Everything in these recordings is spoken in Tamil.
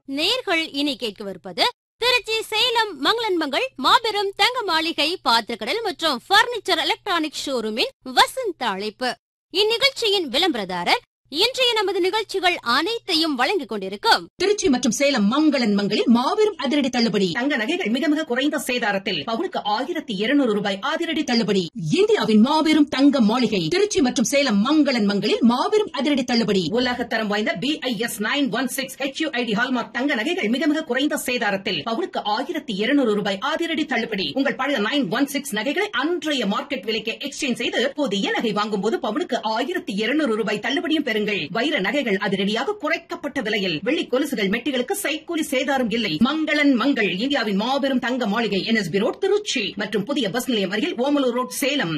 நேர்கள் இனி கேட்கவிருப்பது திருச்சி சேலம் மங்களன்மங்கள் மாபெரும் தங்க மாளிகை பாத்திரக்கடல் மற்றும் பர்னிச்சர் எலக்ட்ரானிக் ஷோரூமின் வசந்த அழைப்பு இந்நிகழ்ச்சியின் விளம்பரதாரர் இன்றைய நமது நிகழ்ச்சிகள் அனைத்தையும் வழங்கிக் கொண்டிருக்கும் திருச்சி மற்றும் சேலம் மங்களன் மங்களில் மாபெரும் அதிரடி தள்ளுபடி தங்க நகைகள் மிக மிக குறைந்த சேதாரத்தில் பவுனுக்கு ஆயிரத்தி இருநூறு ரூபாய் அதிரடி தள்ளுபடி இந்தியாவின் மாபெரும் தங்க மாளிகை திருச்சி மற்றும் சேலம் மங்களன் மங்களில் மாபெரும் அதிரடி தள்ளுபடி உலகத்தரம் வாய்ந்த B I S nine one six HUID hallmark தங்க நகைகள் மிக மிக குறைந்த சேதாரத்தில் பவுனுக்கு ஆயிரத்தி இருநூறு ரூபாய் அதிரடி தள்ளுபடி உங்கள் பழைய நைன் ஒன் சிக்ஸ் நகைகளை அன்றைய மார்க்கெட் விலைக்கு எக்ஸ்சேஞ்ச் செய்து புதிய நகை வாங்கும் போது பவுனுக்கு ஆயிரத்தி இருநூறு ரூபாய் தள்ளுபடியும் பெறுங்கள் வைர நகைகள் அதிரடியாக குறைக்கப்பட்ட விலையில் வெள்ளி கொலுசுகள் மெட்டிகளுக்கு சைக்கூலி சேதாரம் இல்லை மங்களன் மங்கள் இந்தியாவின் மாபெரும் தங்க மாளிகை என்எஸ்பி ரோட் திருச்சி மற்றும் புதிய பஸ் நிலையம் அருகில் ஓமலூர் ரோட் சேலம்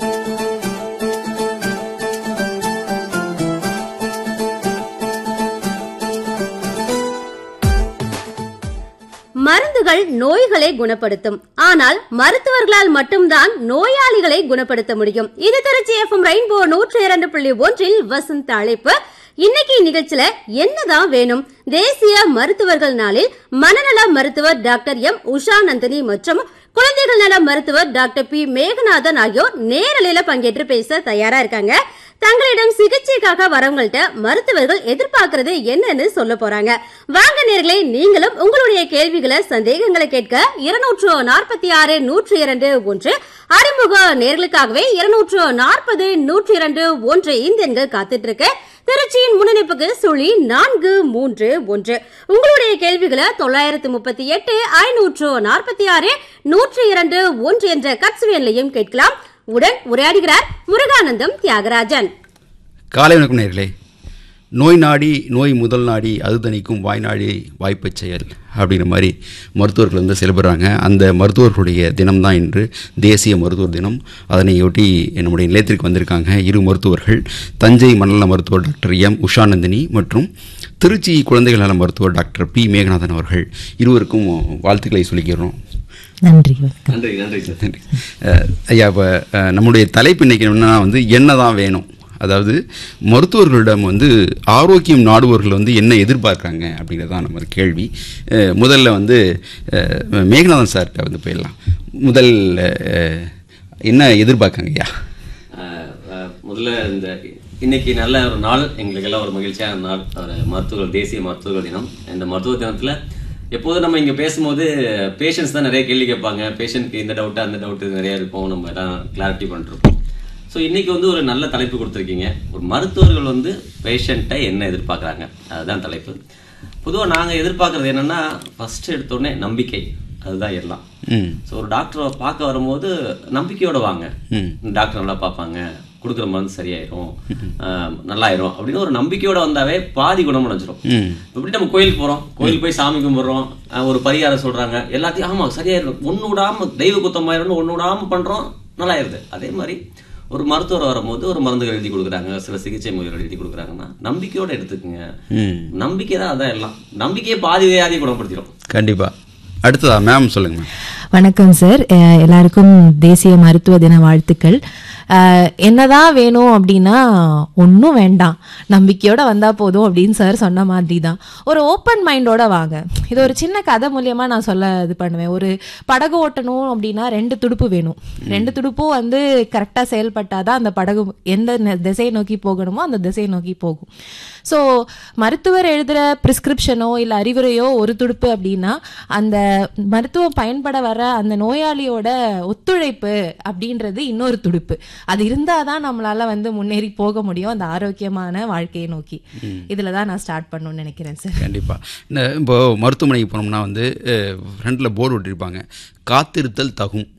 மருந்துகள் நோய்களை குணப்படுத்தும் ஆனால் மருத்துவர்களால் மட்டும்தான் நோயாளிகளை குணப்படுத்த முடியும் இது திருச்சி எஃப்எம் ரெயின்போ நூற்றி இரண்டு புள்ளி ஒன்றில் வசந்த அழைப்பு இன்னைக்கு நிகழ்ச்சியில என்னதான் வேணும் தேசிய மருத்துவர்கள் நாளில் மனநல மருத்துவர் டாக்டர் எம் உஷா நந்தினி மற்றும் குழந்தைகள் நல மருத்துவர் டாக்டர் பி மேகநாதன் ஆகியோர் நேரலையில பங்கேற்று பேச தயாரா இருக்காங்க தங்களிடம் சிகிச்சைக்காக வரவங்கள்ட்ட மருத்துவர்கள் எதிர்பார்க்கறது என்னன்னு சொல்ல போறாங்க வாங்க நேர்களே நீங்களும் உங்களுடைய கேள்விகளை சந்தேகங்களை கேட்க இருநூற்று நாற்பத்தி ஆறு நூற்றி இரண்டு ஒன்று அறிமுக நேர்களுக்காகவே இருநூற்று நாற்பது நூற்றி இரண்டு ஒன்று இந்த எண்கள் காத்துட்டு இருக்கு திருச்சியின் முன்னணிப்புக்கு சுழி நான்கு மூன்று ஒன்று உங்களுடைய கேள்விகளை தொள்ளாயிரத்து முப்பத்தி எட்டு ஐநூற்று நாற்பத்தி ஆறு நூற்றி இரண்டு ஒன்று என்ற கட்சுவேன்லையும் கேட்கலாம் உடன் உரையாடுகிறார் முருகானந்தம் தியாகராஜன் காலை வணக்கம் நேர்களே நோய் நாடி நோய் முதல் நாடி அது தணிக்கும் வாய் நாடி வாய்ப்பச் செயல் அப்படிங்கிற மாதிரி மருத்துவர்கள் வந்து செயல்படுறாங்க அந்த மருத்துவர்களுடைய தினம்தான் இன்று தேசிய மருத்துவர் தினம் அதனையொட்டி நம்முடைய நிலையத்திற்கு வந்திருக்காங்க இரு மருத்துவர்கள் தஞ்சை மண்டல மருத்துவர் டாக்டர் எம் உஷாநந்தினி மற்றும் திருச்சி குழந்தைகள் நல மருத்துவர் டாக்டர் பி மேகநாதன் அவர்கள் இருவருக்கும் வாழ்த்துக்களை சொல்லிக்கிறோம் நன்றி நன்றி நன்றி சார் நன்றி அஹ், ஐயா இப்போ நம்முடைய தலைப்பு இன்னைக்கு என்னன்னா வந்து என்ன தான் வேணும் அதாவது மருத்துவர்களிடம் வந்து ஆரோக்கியம் நாடுபவர்கள் வந்து என்ன எதிர்பார்க்குறாங்க அப்படிங்கிறது தான் நம்ம கேள்வி அஹ், முதல்ல வந்து அஹ், மேகநாதன் சார்கிட்ட வந்து போயிடலாம் முதல் அஹ், என்ன எதிர்பார்க்காங்க ஐயா ஆஹ் ஆஹ் முதல்ல இந்த இன்னைக்கு நல்ல ஒரு நாள் எங்களுக்கு எல்லாம் ஒரு மகிழ்ச்சியான நாள் ஒரு மருத்துவர்கள் தேசிய மருத்துவர்கள் தினம் இந்த மருத்துவ தினத்துல எப்போதும் நம்ம இங்க பேசும்போது பேஷண்ட்ஸ் தான் நிறைய கேள்வி கேட்பாங்க பேஷண்ட்க்கு இந்த டவுட் அந்த டவுட் நிறைய இருக்கும் நம்ம எல்லாம் கிளாரிட்டி பண்ணிருப்போம் ஸோ இன்னைக்கு வந்து ஒரு நல்ல தலைப்பு கொடுத்துருக்கீங்க ஒரு மருத்துவர்கள் வந்து பேஷண்ட்டை என்ன எதிர்பார்க்குறாங்க அதுதான் தலைப்பு பொதுவாக நாங்கள் எதிர்பார்க்கறது என்னன்னா ஃபர்ஸ்ட் எடுத்தோடனே நம்பிக்கை அதுதான் எல்லாம் ம் ஸோ ஒரு டாக்டரை பார்க்க வரும்போது நம்பிக்கையோட வாங்க ம். டாக்டர் நல்லா பார்ப்பாங்க கொடுக்குற மருந்து சரியாயிரும் ஆஹ் நல்லாயிரும் அப்படின்னு ஒரு நம்பிக்கையோட வந்தாவே பாதி குணமடைஞ்சிரும் ம் எப்படி நம்ம கோயிலுக்கு போறோம் கோயில் போய் சாமி கும்பிடுறோம் ஆஹ் ஒரு பரிகாரம் சொல்றாங்க எல்லாத்தையும் ஆமா சரியாயிரும் ஒண்ணு விடாம தெய்வ குத்தமாயிரும் ஒண்ணு விடாம பண்றோம் நல்லாயிருது அதே மாதிரி ஒரு மருத்துவர் வரும்போது ஒரு மருந்துகள் எழுதி கொடுக்குறாங்க சில சிகிச்சை முறைகள் எழுதி கொடுக்குறாங்கன்னா நம்பிக்கையோட எடுத்துக்கங்க ம் நம்பிக்கை தான் அதான் எல்லாம் நம்பிக்கையே பாதி வியாதி குணப்படுத்திடும் கண்டிப்பாக அடுத்ததா மேம் சொல்லுங்க மேம் வணக்கம் சார் அஹ் எல்லாருக்கும் தேசிய மருத்துவ தின வாழ்த்துக்கள் அஹ் என்னதான் வேணும் அப்படின்னா ஒன்றும் வேண்டாம் நம்பிக்கையோட வந்தா போதும் அப்படின்னு சார் சொன்ன மாதிரி தான் ஒரு ஓப்பன் மைண்டோட வாங்க இது ஒரு சின்ன கதை மூலியமா நான் சொல்ல இது பண்ணுவேன் ஒரு படகு ஓட்டணும் அப்படின்னா ரெண்டு துடுப்பு வேணும் ரெண்டு துடுப்பும் வந்து கரெக்டாக செயல்பட்டாதான் அந்த படகு எந்த நெ- திசையை நோக்கி போகணுமோ அந்த திசையை நோக்கி போகும் ஸோ மருத்துவர் எழுதுகிற ப்ரிஸ்கிரிப்ஷனோ இல்லை அறிவுரையோ ஒரு துடுப்பு அப்படின்னா அந்த மருத்துவம் பயன்பட வர அந்த நோயாளியோட ஒத்துழைப்பு அப்படின்றது இன்னொரு துடுப்பு அது இருந்தால் தான் நம்மளால வந்து முன்னேறி போக முடியும் அந்த ஆரோக்கியமான வாழ்க்கையை நோக்கி இதில் தான் நான் ஸ்டார்ட் பண்ணணும்னு நினைக்கிறேன் சார் கண்டிப்பாக இந்த இப்போ மருத்துவமனைக்கு போனோம்னா வந்து ஃப்ரண்டில் போர்டு ஒட்டியிருப்பாங்க காத்திருத்தல் தகும்